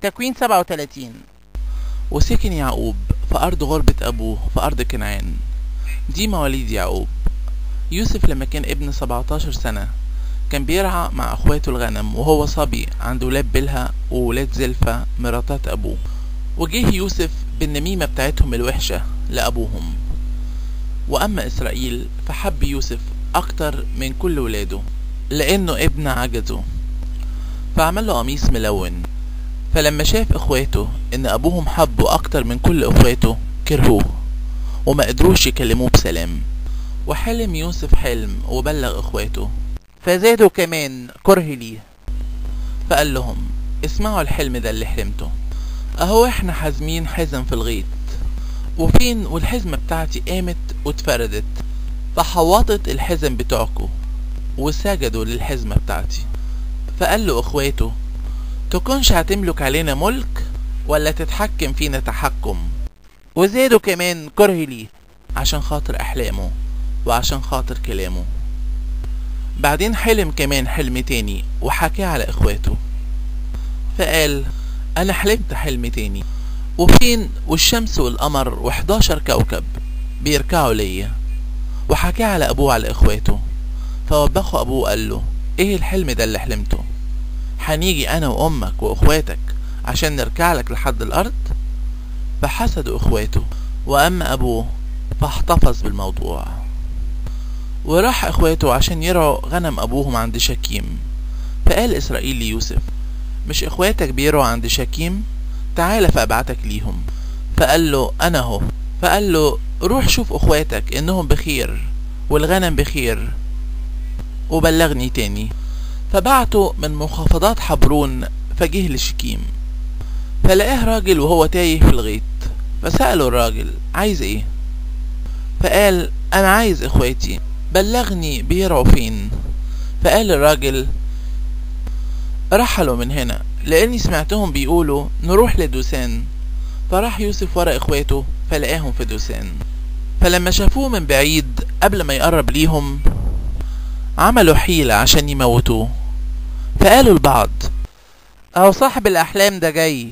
تكوين 37 وسكن يعقوب في أرض غربة أبوه في أرض كنعان دي مواليد يعقوب يوسف لما كان ابن 17 سنة كان بيرعى مع أخواته الغنم وهو صبي عند ولاد بلها وولاد زلفة مراتات أبوه وجه يوسف بالنميمة بتاعتهم الوحشة لأبوهم وأما إسرائيل فحب يوسف أكتر من كل ولاده لأنه ابن عجزه فعمل له قميص ملون فلما شاف اخواته ان ابوهم حبه اكتر من كل اخواته كرهوه وما قدروش يكلموه بسلام وحلم يوسف حلم وبلغ اخواته فزادوا كمان كره ليه فقال لهم اسمعوا الحلم ده اللي حلمته اهو احنا حازمين حزم في الغيط وفين والحزمة بتاعتي قامت واتفردت فحوطت الحزم بتوعكم وسجدوا للحزمة بتاعتي فقال له اخواته تكونش هتملك علينا ملك ولا تتحكم فينا تحكم وزادوا كمان كره ليه عشان خاطر احلامه وعشان خاطر كلامه بعدين حلم كمان حلم تاني وحكاه على اخواته فقال انا حلمت حلم تاني وفين والشمس والقمر و11 كوكب بيركعوا ليا وحكاه على ابوه على اخواته فوبخه ابوه قال له ايه الحلم ده اللي حلمته هنيجي انا وامك واخواتك عشان نركع لك لحد الارض فحسدوا اخواته واما ابوه فاحتفظ بالموضوع وراح اخواته عشان يرعوا غنم ابوهم عند شكيم فقال اسرائيل ليوسف مش اخواتك بيرعوا عند شكيم تعالى فابعتك ليهم فقال له انا هو فقال له روح شوف اخواتك انهم بخير والغنم بخير وبلغني تاني فبعته من محافظات حبرون فجه لشكيم فلقاه راجل وهو تايه في الغيط فسأله الراجل عايز ايه فقال انا عايز اخواتي بلغني بيرعوا فين فقال الراجل رحلوا من هنا لاني سمعتهم بيقولوا نروح لدوسان فراح يوسف ورا اخواته فلقاهم في دوسان فلما شافوه من بعيد قبل ما يقرب ليهم عملوا حيلة عشان يموتوه فقالوا لبعض اهو صاحب الاحلام ده جاي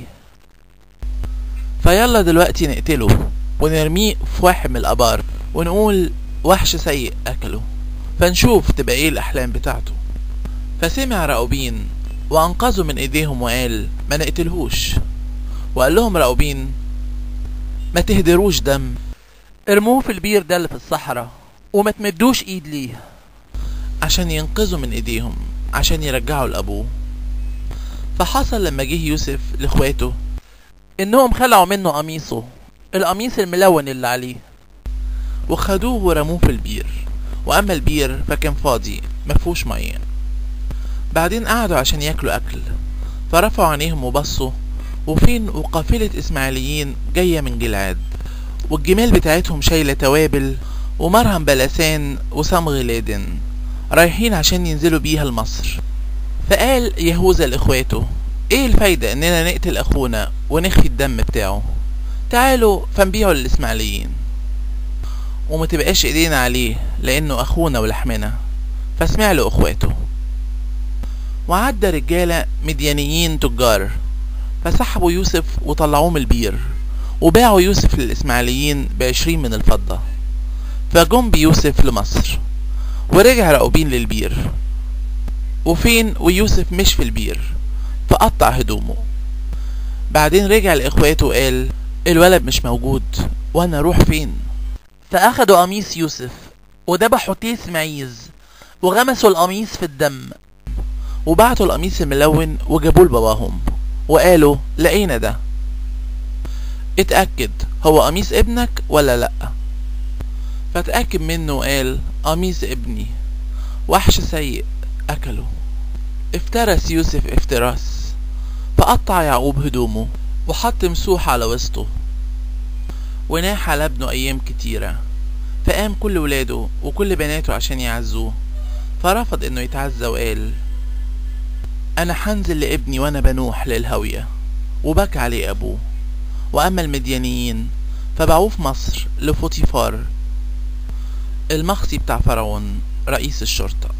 فيلا دلوقتي نقتله ونرميه في واحد من الابار ونقول وحش سيء اكله فنشوف تبقى ايه الاحلام بتاعته فسمع راؤوبين وانقذوا من ايديهم وقال ما نقتلهوش وقال لهم راؤوبين ما تهدروش دم ارموه في البير ده اللي في الصحراء وما تمدوش ايد ليه عشان ينقذوا من ايديهم عشان يرجعوا لابوه فحصل لما جه يوسف لاخواته انهم خلعوا منه قميصه القميص الملون اللي عليه وخدوه ورموه في البير واما البير فكان فاضي مفهوش ميه بعدين قعدوا عشان ياكلوا اكل فرفعوا عينيهم وبصوا وفين وقافلة اسماعيليين جاية من جلعاد والجمال بتاعتهم شايلة توابل ومرهم بلسان وصمغ لادن رايحين عشان ينزلوا بيها لمصر فقال يهوذا لاخواته ايه الفايدة اننا نقتل اخونا ونخفي الدم بتاعه تعالوا فنبيعه للاسماعيليين وما تبقاش ايدينا عليه لانه اخونا ولحمنا فسمع له اخواته وعدى رجالة مديانيين تجار فسحبوا يوسف وطلعوه من البير وباعوا يوسف للإسماعيليين بعشرين من الفضة فجم بيوسف لمصر ورجع راؤوبين للبير وفين ويوسف مش في البير فقطع هدومه بعدين رجع لإخواته وقال الولد مش موجود وانا اروح فين فاخدوا قميص يوسف وذبحوا تيس معيز وغمسوا القميص في الدم وبعتوا القميص الملون وجابوه لباباهم وقالوا لقينا ده اتأكد هو قميص ابنك ولا لأ فتأكد منه وقال قميص ابني وحش سيء أكله افترس يوسف افتراس فقطع يعقوب هدومه وحط مسوح على وسطه وناح على ابنه أيام كتيرة فقام كل ولاده وكل بناته عشان يعزوه فرفض انه يتعزى وقال انا حنزل لابني وانا بنوح للهوية وبكى عليه ابوه واما المديانيين فباعوه في مصر لفوتيفار المخزي بتاع فرعون رئيس الشرطة